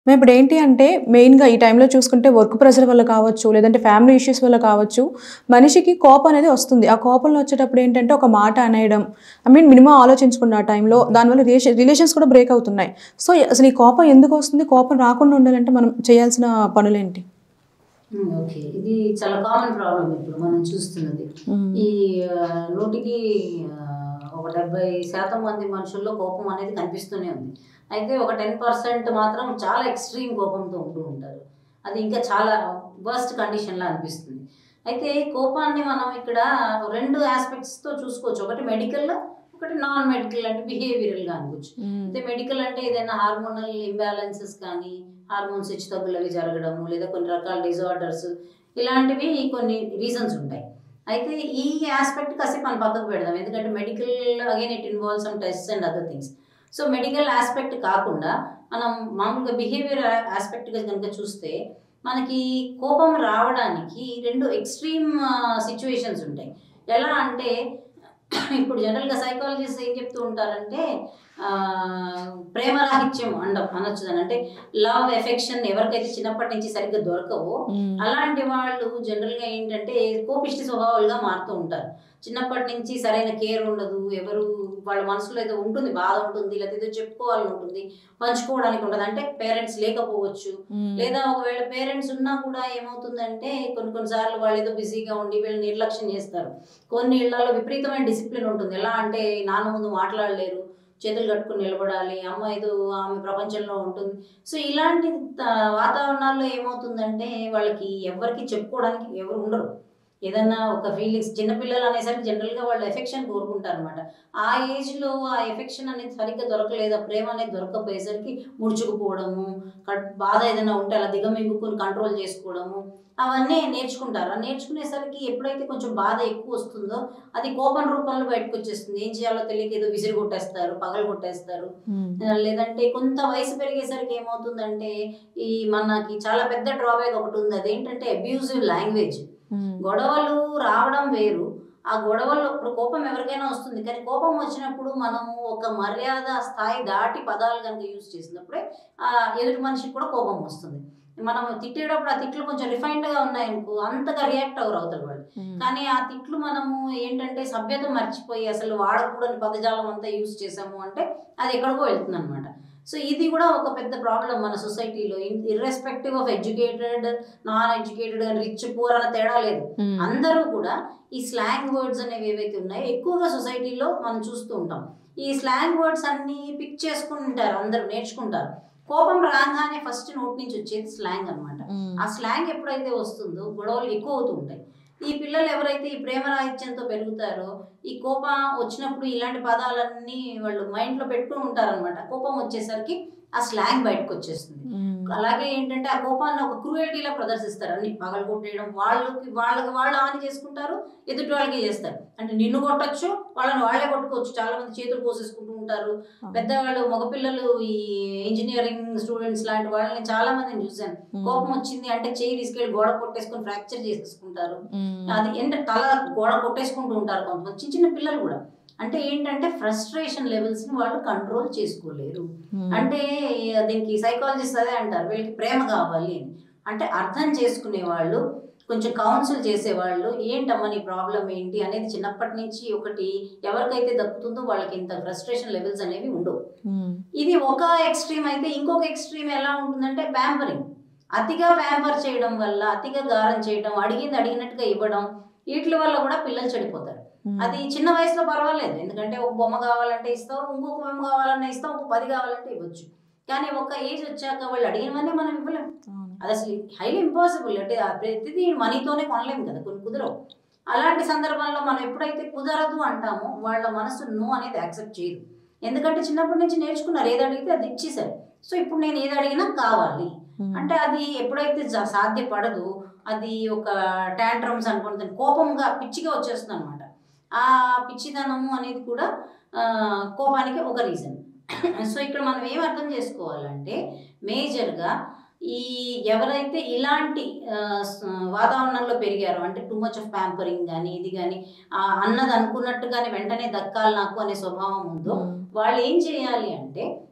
మేము ఇప్పుడు ఏంటి అంటే మెయిన్‌గా ఈ టైంలో చూసుకుంటే వర్క్ ప్రెషర్ వల్ల కావచ్చు, లేదంటే ఫ్యామిలీ ఇష్యూస్ వల్ల కావచ్చు, మనిషికి కోపం అనేది వస్తుంది. ఆ కోపంలో వచ్చేటప్పుడు ఏంటంటే ఒక మాట అనేయడం, ఐ మీన్ మినిమమ్ ఆలోచించకుండా ఆ టైంలో దానివల్ల రిలేషన్ రిలేషన్స్ కూడా బ్రేక్ అవుతున్నాయి. సో, అసలు ఈ కోపం ఎందుకు వస్తుంది? కోపం రాకుండా ఉండాలంటే మనం చేయాల్సిన పనులేంటి? హ్మ్. ఓకే. ఇది చాలా కామన్ ప్రాబ్లమ్ ఇప్పుడు మనం చూస్తున్నది. హ్మ్. ఈ ఆహ్, నూటికి ఆహ్, ఒక 70% మంది మనుషుల్లో కోపం అనేది కనిపిస్తూనే ఉంది. అయితే ఒక 10% మాత్రం చాలా ఎక్స్‌ట్రీమ్ కోపంతో ఉంటూ ఉంటారు. అది ఇంకా చాలా వర్స్ట్ కండిషన్‌లా అనిపిస్తుంది. అయితే కోపాన్ని మనం ఇక్కడ 2 యాస్పెక్ట్స్‌తో చూసుకోవచ్చు. ఒకటి మెడికల్, ఒకటి నాన్ మెడికల్ అంటే బిహేవియరల్‌గా అనుకోవచ్చు. హ్మ్. అయితే మెడికల్ అంటే ఏదైనా హార్మోనల్ ఇంబాలెన్సెస్ కానీ, హార్మోన్స్ హెచ్చుతగ్గులవి జరగడము, లేదా కొన్ని రకాల డిజార్డర్స్ ఇలాంటివి కొన్ని రీజన్స్ ఉంటాయి. అయితే ఈ యాస్పెక్ట్ కాసేపు మనం పక్కకు పెడదాం. ఎందుకంటే medical again it involves some tests and other things. So, medical aspect కాకుండా మనం మామూలుగా బిహేవియర్ యాస్పెక్ట్‌గా గనుక చూస్తే మనకి కోపం రావడానికి 2 ఎక్స్‌ట్రీమ్ ఆహ్, సిట్యుయేషన్స్ ఉంటాయి. ఎలా అంటే ఇప్పుడు జనరల్‌గా సైకాలజిస్ట్స్ ఏం చెప్తూ ఉంటారంటే ఆహ్, ప్రేమరాహిత్యం అండం అనొచ్చు దాన్ని. అంటే లవ్, ఎఫెక్షన్ ఎవరికైతే చిన్నప్పటి నుంచి సరిగ్గా దొరకవో హ్మ్. అలాంటి వాళ్ళు జనరల్‌గా ఏంటంటే కోపిష్టి స్వభావాలుగా మారుతూ ఉంటారు. చిన్నప్పటి నుంచి సరైన కేర్ ఉండదు. ఎవరు వాళ్ళ మనసులో ఏదో ఉంటుంది. బాధ ఉంటుంది. లేకపోతే ఏదో చెప్పుకోవాలని ఉంటుంది. పంచుకోవడానికి ఉండదు. అంటే పేరెంట్స్ లేకపోవచ్చు. హ్మ్. లేదా ఒకవేళ పేరెంట్స్ ఉన్నా కూడా ఏమవుతుందంటే కొన్ని కొన్ని సార్లు వాళ్ళు ఏదో బిజీగా ఉండి వీళ్ళని నిర్లక్ష్యం చేస్తారు. కొన్ని ఇళ్లలో విపరీతమైన డిసిప్లిన్ ఉంటుంది. ఎలా అంటే నాన్న ముందు మాట్లాడలేరు. చేతులు కట్టుకొని నిలబడాలి. అమ్మ ఏదో ఆమె ప్రపంచంలో ఉంటుంది. సో, ఇలాంటి త వాతావరణాల్లో ఏమవుతుందంటే వాళ్ళకి ఎవ్వరికీ చెప్పుకోవడానికి ఎవరు ఉండరు. ఏదన్నా ఒక ఫీలింగ్స్ చిన్న పిల్లలు అనేసరికి జనరల్‌గా వాళ్ళు ఎఫెక్షన్ కోరుకుంటారనమాట. ఆ ఏజ్‌లో ఆ ఎఫెక్షన్ అనేది సరిగ్గా దొరకలేదు. ఆ ప్రేమ అనేది దొరకకపోయేసరికి ముడుచుకుపోవడము, కట్ బాధ ఏదైనా ఉంటే అలా దిగమింగుకొని కంట్రోల్ చేసుకోవడము, అవన్నీ నేర్చుకుంటారు. ఆ నేర్చుకునేసరికి ఎప్పుడైతే కొంచెం బాధ ఎక్కువొస్తుందో అది కోపం రూపంలో బయటకొచ్చేస్తుంది. ఏం చేయాలో తెలియక ఏదో విసిరిగొట్టేస్తారు, పగలగొట్టేస్తారు. హ్మ్. ఆహ్, లేదంటే కొంత వయసు పెరిగేసరికి ఏమవుతుందంటే ఈ మనకి చాలా పెద్ద డ్రాబ్యాక్ ఒకటుంది. అదేంటంటే అబ్యూజివ్ లాంగ్వేజ్. హ్మ్. గొడవలు రావడం వేరు. ఆ గొడవల్లో ఇప్పుడు కోపం ఎవరికైనా వస్తుంది. కానీ కోపం వచ్చినప్పుడు మనము ఒక మర్యాద స్థాయి దాటి పదాలు గనుక యూజ్ చేసినప్పుడే ఆహ్, ఎదుటి మనిషికి కూడా కోపం వస్తుంది. మనం తిట్టేటప్పుడు ఆ తిట్లు కొంచెం రిఫైన్డ్‌గా ఉన్నాయనుకో అంతగా రియాక్ట్ అవ్వరు అవతల వాళ్ళు. హ్మ్. కానీ ఆ తిట్లు మనము ఏంటంటే సభ్యత మర్చిపోయి అసలు వాడకూడని పదజాలం అంతా యూజ్ చేసాము అంటే అది ఎక్కడికో వెళ్తుందనమాట. సో, ఇది కూడా ఒక పెద్ద ప్రాబ్లమ్ మన సొసైటీలో. In irrespective of educated, non educated గాని, రిచ్, పూర్ అన్న తేడా లేదు. హ్మ్. అందరూ కూడా ఈ స్లాంగ్ వర్డ్స్ అనేవి ఏవైతే ఉన్నాయో ఎక్కువగా సొసైటీలో మనం చూస్తూ ఉంటాం. ఈ స్లాంగ్ వర్డ్స్ అన్నీ పిక్ చేసుకుంటారు అందరూ నేర్చుకుంటారు. కోపం రాంగానే ఫస్ట్ నోటి నుంచి వచ్చేది స్లాంగ్ అనమాట. హ్మ్. ఆ స్లాంగ్ ఎప్పుడైతే వస్తుందో గొడవలు ఎక్కువ అవుతూ ఉంటాయి. ఈ పిల్లలు ఎవరైతే ఈ ప్రేమరాహిత్యంతో పెరుగుతారో ఈ కోపం వచ్చినప్పుడు ఇలాంటి పదాలన్నీ వాళ్ళు మైండ్‌లో పెట్టుకొని ఉంటారనమాట. కోపం వచ్చేసరికి ఆ స్లాంగ్ బయటకొచ్చేస్తుంది. హ్మ్. అలాగే ఏంటంటే ఆ కోపాన్ని ఒక క్రూయల్టీలా ప్రదర్శిస్తారు. అన్ని పగలగొట్టేయడం వాళ్ళకి వాళ్ళకి వాళ్ళు హాని చేసుకుంటారు. ఎదుటి వాళ్ళకి చేస్తారు. అంటే నిన్ను కొట్టొచ్చు, వాళ్ళని వాళ్ళే కొట్టుకోవచ్చు. చాలా మంది చేతులు కోసేసుకుంటూ ఉంటారు. అవును. పెద్దవాళ్ళు మగపిల్లలు ఈ ఇంజినీరింగ్ స్టూడెంట్స్ లాంటి వాళ్ళని చాలా మందిని చూసాను. హ్మ్. కోపం వచ్చింది అంటే చెయ్యి తీసుకెళ్ళి గోడ కొట్టేసుకొని ఫ్రాక్చర్ చేసేసుకుంటారు. హ్మ్. అది ఏంటంటే తల గోడ కొట్టేసుకుంటూ ఉంటారు కొంతమంది. చిన్న చిన్న పిల్లలు కూడా. అంటే ఏంటంటే ఫ్రస్ట్రేషన్ లెవెల్స్‌ని వాళ్ళు కంట్రోల్ చేసుకోలేరు. హ్మ్. అంటే దీనికి సైకాలజిస్ట్ అదే అంటారు. వీళ్ళకి ప్రేమ కావాలి అని. అంటే అర్థం చేసుకునేవాళ్ళు, కొంచెం కౌన్సిల్ చేసేవాళ్ళు, ఏంటమ్మా నీ ప్రాబ్లమ్ ఏంటి అనేది చిన్నప్పటి నుంచి ఒకటి ఎవరికైతే దక్కుతుందో వాళ్ళకి ఇంత ఫ్రస్ట్రేషన్ లెవెల్స్ అనేవి ఉండవు. హ్మ్. ఇది ఒక ఎక్స్‌ట్రీమ్ అయితే ఇంకొక ఎక్స్‌ట్రీమ్ ఎలా ఉంటుందంటే ప్యాంపరింగ్. అతిగా ప్యాంపర్ చేయడం వల్ల, అతిగా గారం చేయడం, అడిగింది అడిగినట్టుగా ఇవ్వడం, ఈట్లి వల్ల కూడా పిల్లలు చెడిపోతారు. హ్మ్. అది చిన్న వయసులో పర్వాలేదు. ఎందుకంటే ఒక బొమ్మ కావాలంటే ఇస్తాం. ఇంకొక బొమ్మ కావాలన్నా ఇస్తాం. ఒక 10 కావాలంటే ఇవ్వచ్చు. కానీ ఒక ఏజ్ వచ్చాక వాళ్ళు అడిగినవన్నీ మనం ఇవ్వలేం. అవును. అది అసలు హైలీ ఇంపాసిబుల్. అంటే ఆ ప్రతిదీ మనీతోనే కొనలేం కదా! కొన్ని కుదరవు. అలాంటి సందర్భంలో మనం ఎప్పుడైతే కుదరదు అంటామో వాళ్ళ మనసు నో అనేది యాక్సెప్ట్ చేయదు. ఎందుకంటే చిన్నప్పటి నుంచి నేర్చుకున్నారు. ఏది అడిగితే అది ఇచ్చేసారు. సో, ఇప్పుడు నేను ఏది అడిగినా కావాలి. హ్మ్. అంటే అది ఎప్పుడైతే జ సాధ్యపడదో అది ఒక టాంట్రమ్స్ అనుకోండి కోపంగా పిచ్చిగా వచ్చేస్తుందనమాట. ఆ పిచ్చితనము అనేది కూడా ఆహ్, కోపానికి ఒక రీజన్. సో, ఇక్కడ మనం ఏం అర్థం చేసుకోవాలంటే మేజర్‌గా ఈ ఎవరైతే ఇలాంటి ఆహ్, స వాతావరణంలో పెరిగారో అంటే టూ మచ్ ఆఫ్ ప్యాంపరింగ్ గాని, ఇది గాని ఆహ్, అన్నది అనుకున్నట్టుగానే వెంటనే దక్కాలి నాకు అనే స్వభావం ఉందో హ్మ్. వాళ్ళు ఏం చేయాలి అంటే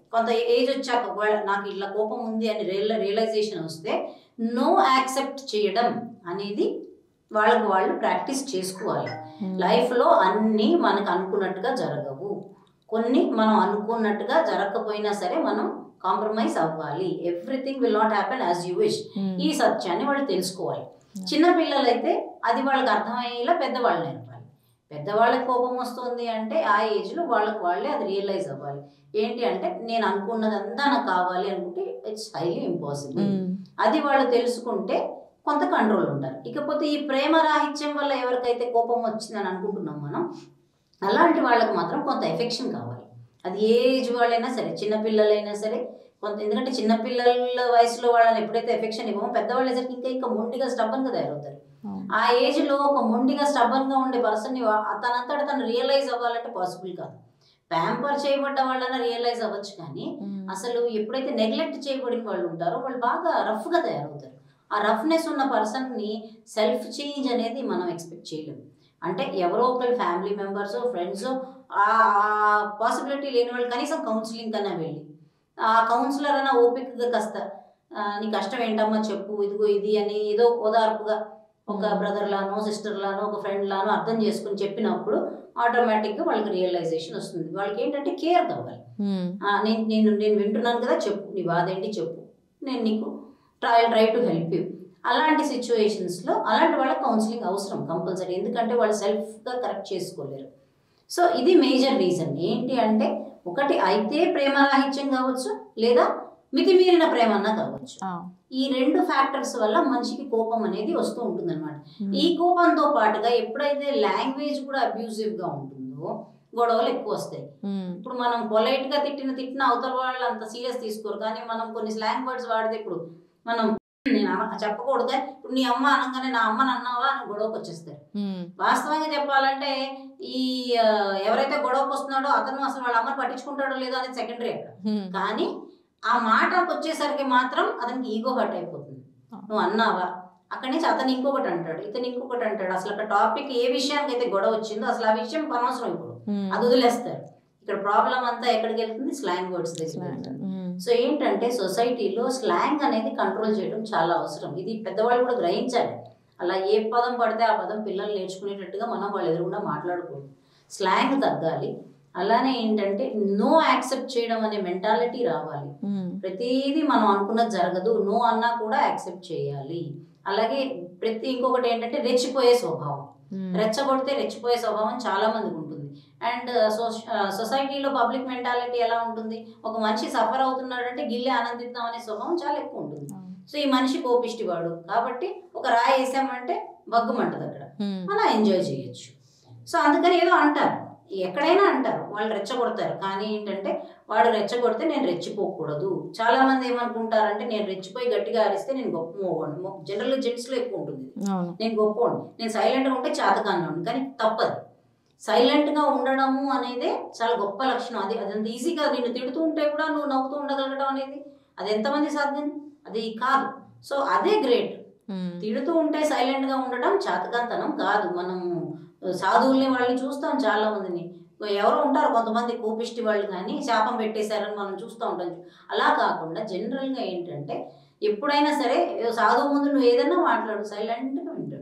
కొంత ఏజ్ వచ్చాక ఒకవేళ నాకు ఇట్లా కోపం ఉంది అని రియల్ రియలైజేషన్ వస్తే నో యాక్సెప్ట్ చేయడం అనేది వాళ్ళకు వాళ్ళు ప్రాక్టీస్ చేసుకోవాలి లైఫ్లో అన్నీ మనకు అనుకున్నట్టుగా జరగవు కొన్ని మనం అనుకున్నట్టుగా జరగకపోయినా సరే మనం కాంప్రమైజ్ అవ్వాలి everything will not happen as you wish ఈ సత్యాన్ని వాళ్ళు తెలుసుకోవాలి చిన్న పిల్లలైతే అది వాళ్ళకి అర్థమయ్యేలా పెద్దవాళ్ళు నేర్పాలి పెద్దవాళ్ళకి కోపం వస్తుంది అంటే ఆ ఏజ్లో వాళ్ళకి వాళ్ళే అది రియలైజ్ అవ్వాలి ఏంటి అంటే నేను అనుకున్నదంతా నాకు కావాలి అనుకుంటే ఇట్స్ హైలీ ఇంపాసిబుల్ అది వాళ్ళు తెలుసుకుంటే కొంత కంట్రోల్ ఉంటారు ఇకపోతే ఈ ప్రేమ రాహిత్యం వల్ల ఎవరికైతే కోపం వచ్చిందని అనుకుంటున్నాం మనం అలాంటి వాళ్ళకి మాత్రం కొంత ఎఫెక్షన్ కావాలి అది ఏ ఏజ్ వాళ్ళైనా సరే చిన్నపిల్లలైనా సరే కొంత ఎందుకంటే చిన్నపిల్లల వయసులో వాళ్ళని ఎప్పుడైతే ఎఫెక్షన్ ఇవ్వమో పెద్దవాళ్ళు అయ్యేసరికి ఇంకా ఇంకా మొండిగా స్టబ్బన్గా తయారవుతారు ఆ ఏజ్లో ఒక మొండిగా స్టబ్బన్గా ఉండే పర్సన్ని తనంతట తను రియలైజ్ అవ్వాలంటే పాసిబుల్ కాదు ప్యాంపర్ చేయబడ్డ వాళ్ళని రియలైజ్ అవ్వచ్చు కానీ అసలు ఎప్పుడైతే నెగ్లెక్ట్ చేయబడిన వాళ్ళు ఉంటారో వాళ్ళు బాగా రఫ్గా తయారవుతారు ఆ రఫ్నెస్ ఉన్న పర్సన్ని సెల్ఫ్ చేంజ్ అనేది మనం ఎక్స్పెక్ట్ చేయలేము అంటే ఎవరో ఒకరి ఫ్యామిలీ మెంబర్స్ ఫ్రెండ్స్ ఆ పాసిబిలిటీ లేని వాళ్ళు కనీసం కౌన్సిలింగ్ కన్నా వెళ్ళి ఆ కౌన్సిలర్ అన్న ఓపికగా కాస్త ఆ, నీ కష్టం ఏంటమ్మా చెప్పు ఇదిగో ఇది అని ఏదో ఓదార్పుగా ఒక Hmm. బ్రదర్ లానో సిస్టర్ లానో ఒక ఫ్రెండ్ లానో అర్థం చేసుకుని చెప్పినప్పుడు ఆటోమేటిక్గా వాళ్ళకి రియలైజేషన్ వస్తుంది వాళ్ళకి ఏంటంటే కేర్ కావాలి ఆ, నేను నేను నేను వింటున్నాను కదా చెప్పు నీ బాధ ఏంటి చెప్పు నేను నీకు try try to help you అలాంటి సిచ్యువేషన్స్లో అలాంటి వాళ్ళకి కౌన్సిలింగ్ అవసరం కంపల్సరీ ఎందుకంటే వాళ్ళు సెల్ఫ్గా కరెక్ట్ చేసుకోలేరు సో ఇది మేజర్ రీజన్ ఏంటి అంటే ఒకటి అయితే ప్రేమరాహిత్యం కావచ్చు లేదా మితిమీరిన ప్రేమ అన్నా కావచ్చు ఈ రెండు ఫ్యాక్టర్స్ వల్ల మనిషికి కోపం అనేది వస్తూ ఉంటుంది ఈ కోపంతో పాటుగా ఎప్పుడైతే లాంగ్వేజ్ కూడా అబ్యూజివ్ గా ఉంటుందో గొడవలు ఎక్కువ వస్తాయి ఇప్పుడు మనం పొలైట్ గా తిట్టిన తిట్టిన అవతల వాళ్ళు అంత సీరియస్ తీసుకోరు కానీ మనం కొన్ని స్లాంగ్ వర్డ్స్ వాడితే ఇప్పుడు మనం నేను అన- చెప్పకూడదు కానీ ఇప్పుడు నీ అమ్మ అనగానే నా అమ్మని అన్నావా అని గొడవకు వచ్చేస్తారు వాస్తవంగా చెప్పాలంటే ఈ ఆ, ఎవరైతే గొడవకు వస్తున్నాడో అతను అసలు వాళ్ళ అమ్మని పట్టించుకుంటాడో లేదో అనేది సెకండరీ అక్కడ కానీ ఆ మాటకు వచ్చేసరికి మాత్రం అతనికి ఈగో హర్ట్ అయిపోతుంది నువ్వు అన్నావా అక్కడి నుంచి అతను ఇంకొకటి అంటాడు ఇతను ఇంకొకటి అంటాడు అసలు అక్కడ టాపిక్ ఏ విషయానికి అయితే గొడవ వచ్చిందో అసలు ఆ విషయం అనవసరం ఇప్పుడు అది వదిలేస్తారు ఇక్కడ ప్రాబ్లం అంతా ఎక్కడికి వెళ్తుంది స్లాంగ్ వర్డ్స్ దగ్గర వెళ్తుంది. సో ఏంటంటే సొసైటీలో స్లాంగ్ అనేది కంట్రోల్ చేయడం చాలా అవసరం ఇది పెద్దవాళ్ళు కూడా గ్రహించాలి అలా ఏ పదం పడితే ఆ పదం పిల్లలు నేర్చుకునేటట్టుగా మనం వాళ్ళు ఎదురుగుండా మాట్లాడకూడదు స్లాంగ్ తగ్గాలి అలానే ఏంటంటే నో యాక్సెప్ట్ చేయడం అనే మెంటాలిటీ రావాలి ప్రతిదీ మనం అనుకున్నది జరగదు నో అన్నా కూడా యాక్సెప్ట్ చేయాలి అలాగే ప్రతి ఇంకొకటి ఏంటంటే రెచ్చిపోయే స్వభావం రెచ్చగొడితే రెచ్చిపోయే స్వభావం చాలా మందికి ఉంటుంది అండ్ సొసైటీలో పబ్లిక్ మెంటాలిటీ ఎలా ఉంటుంది ఒక మనిషి సఫర్ అవుతున్నాడంటే గిల్లే ఆనందిద్దాం అనే స్వభావం చాలా ఎక్కువ ఉంటుంది సో ఈ మనిషి కోపిష్టివాడు కాబట్టి ఒక రాయి వేసామంటే బగ్గుమంటది అక్కడ అలా ఎంజాయ్ చేయొచ్చు సో అందుకని ఏదో అంటారు ఎక్కడైనా అంటారు వాళ్ళు రెచ్చగొడతారు కానీ ఏంటంటే వాడు రెచ్చగొడితే నేను రెచ్చిపోకూడదు చాలా మంది ఏమనుకుంటారంటే నేను రెచ్చిపోయి గట్టిగా అరిస్తే నేను గొప్ప మోగను జనరల్ జెంట్స్లో ఎక్కువ ఉంటుంది ఇది. అవును నేను గొప్పోండి నేను సైలెంట్గా ఉంటే చేతకాను కానీ తప్పదు సైలెంట్గా ఉండడము అనేది చాలా గొప్ప లక్షణం అది అదంత ఈజీగా నిన్ను తిడుతూ ఉంటే కూడా నువ్వు నవ్వుతూ ఉండగలగడం అనేది అది ఎంతమంది సాధ్యం అది కాదు సో అదే గ్రేట్ తిడుతూ ఉంటే సైలెంట్గా ఉండడం చేతకంతనం కాదు మనం సాధువుల్ని వాళ్ళని చూస్తాం చాలా మందిని ఎవరో ఉంటారు కొంతమంది కోపిష్టి వాళ్ళు కానీ శాపం పెట్టేశారని మనం చూస్తూ ఉంటాం అలా కాకుండా జనరల్గా ఏంటంటే ఎప్పుడైనా సరే సాధువు ముందు నువ్వు ఏదైనా మాట్లాడు సైలెంట్గా వింటాడు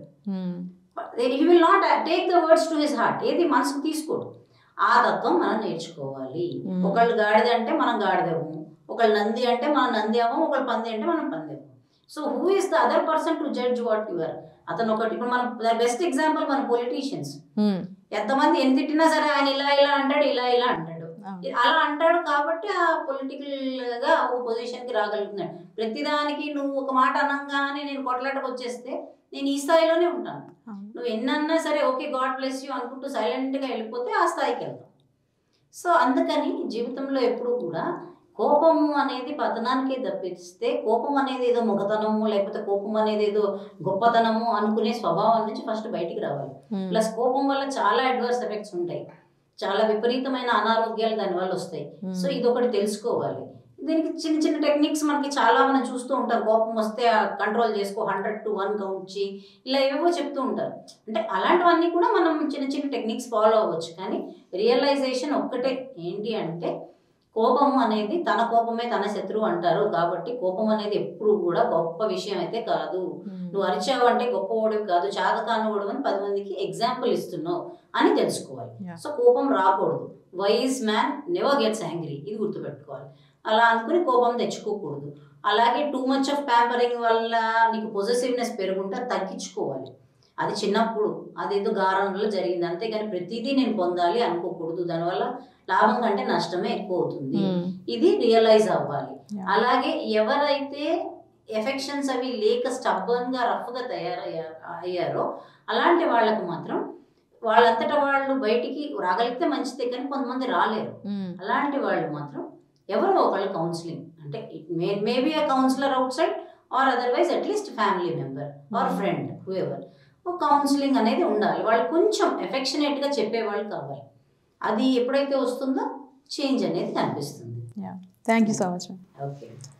he will not take the words to his heart ఏది మనసుకు తీసుకోడు ఆ తత్వం మనం నేర్చుకోవాలి Hmm. ఒకళ్ళు గాడిద అంటే మనం గాడిదవ్వము ఒకళ్ళు నంది అంటే మనం నంది అవ్వము ఒకళ్ళు పంది అంటే మనం పంది అవ్వము so who is the other person to judge what your అతను ఒకటి ఇప్పుడు మనం బెస్ట్ ఎగ్జాంపుల్ మన పొలిటీషియన్స్ ఎంతమంది ఎన్ని తిట్టినా సరే ఆయన ఇలా ఇలా అంటాడు ఇలా ఇలా అంటాడు అలా అంటాడు కాబట్టి ఆ పొలిటికల్ గా ఓ పొజిషన్ కి రాగలుగుతున్నాడు ప్రతిదానికి నువ్వు ఒక మాట అనంగానే నేను కొట్లాటకు వచ్చేస్తే నేను ఈ స్థాయిలోనే ఉంటాను నువ్వు ఎన్నన్నా సరే ఓకే గాడ్ బ్లెస్ యూ అనుకుంటూ సైలెంట్గా వెళ్ళిపోతే ఆ స్థాయికి వెళ్తాం సో అందుకని జీవితంలో ఎప్పుడు కూడా కోపము అనేది పతనానికి తప్పిస్తే కోపం అనేది ఏదో మొగతనము లేకపోతే కోపం అనేది ఏదో గొప్పతనము అనుకునే స్వభావం నుంచి ఫస్ట్ బయటికి రావాలి ప్లస్ కోపం వల్ల చాలా అడ్వర్స్ ఎఫెక్ట్స్ ఉంటాయి చాలా విపరీతమైన అనారోగ్యాలు దానివల్ల వస్తాయి సో ఇది ఒకటి తెలుసుకోవాలి దీనికి చిన్న చిన్న టెక్నిక్స్ మనకి చాలా మనం చూస్తూ ఉంటాం కోపం వస్తే కంట్రోల్ చేసుకో హండ్రెడ్ టు వన్ కౌంట్ చేయి ఇలా ఏవేవో చెప్తూ ఉంటారు అంటే అలాంటివన్నీ కూడా మనం చిన్న చిన్న టెక్నిక్స్ ఫాలో అవ్వచ్చు కానీ రియలైజేషన్ ఒక్కటే ఏంటి అంటే కోపం అనేది తన కోపమే తన శత్రువు అంటారు కాబట్టి కోపం అనేది ఎప్పుడు కూడా గొప్ప విషయం అయితే కాదు నువ్వు అరిచావు అంటే గొప్ప ఓడివి కాదు చాతకాని అని పది మందికి ఎగ్జాంపుల్ ఇస్తున్నావు అని తెలుసుకోవాలి Yeah. సో కోపం రాకూడదు wise man never gets angry ఇది గుర్తుపెట్టుకోవాలి అలా అనుకుని కోపం తెచ్చుకోకూడదు అలాగే టూ మచ్ ఆఫ్ ప్యాంపరింగ్ వల్ల నీకు పొజెసివ్నెస్ పెరుగుంటే అది తగ్గించుకోవాలి అది చిన్నప్పుడు అదేదో గారంలో జరిగింది అంతేగాని ప్రతిదీ నేను పొందాలి అనుకోకూడదు దానివల్ల లాభం కంటే నష్టమే ఎక్కువ అవుతుంది ఇది రియలైజ్ అవ్వాలి Yeah. అలాగే ఎవరైతే ఎఫెక్షన్స్ అవి లేక స్టబ్బన్ గా రఫ్ గా తయారయ్యారు అయ్యారో అలాంటి వాళ్ళకు మాత్రం వాళ్ళంతటా వాళ్ళు బయటికి రాగలిగితే మంచిదే కానీ కొంతమంది రాలేరు అలాంటి వాళ్ళు మాత్రం ఎవరో ఒకళ్ళు కౌన్సిలింగ్ అంటే may maybe uh counsellor outside or otherwise at least family member or Hmm. Friend whoever ఒక కౌన్సిలింగ్ అనేది ఉండాలి వాళ్ళు కొంచెం ఎఫెక్షనేట్గా చెప్పేవాళ్ళు కావాలి అది ఎప్పుడైతే వస్తుందో చేంజ్ అనేది కనిపిస్తుంది thank you so much okay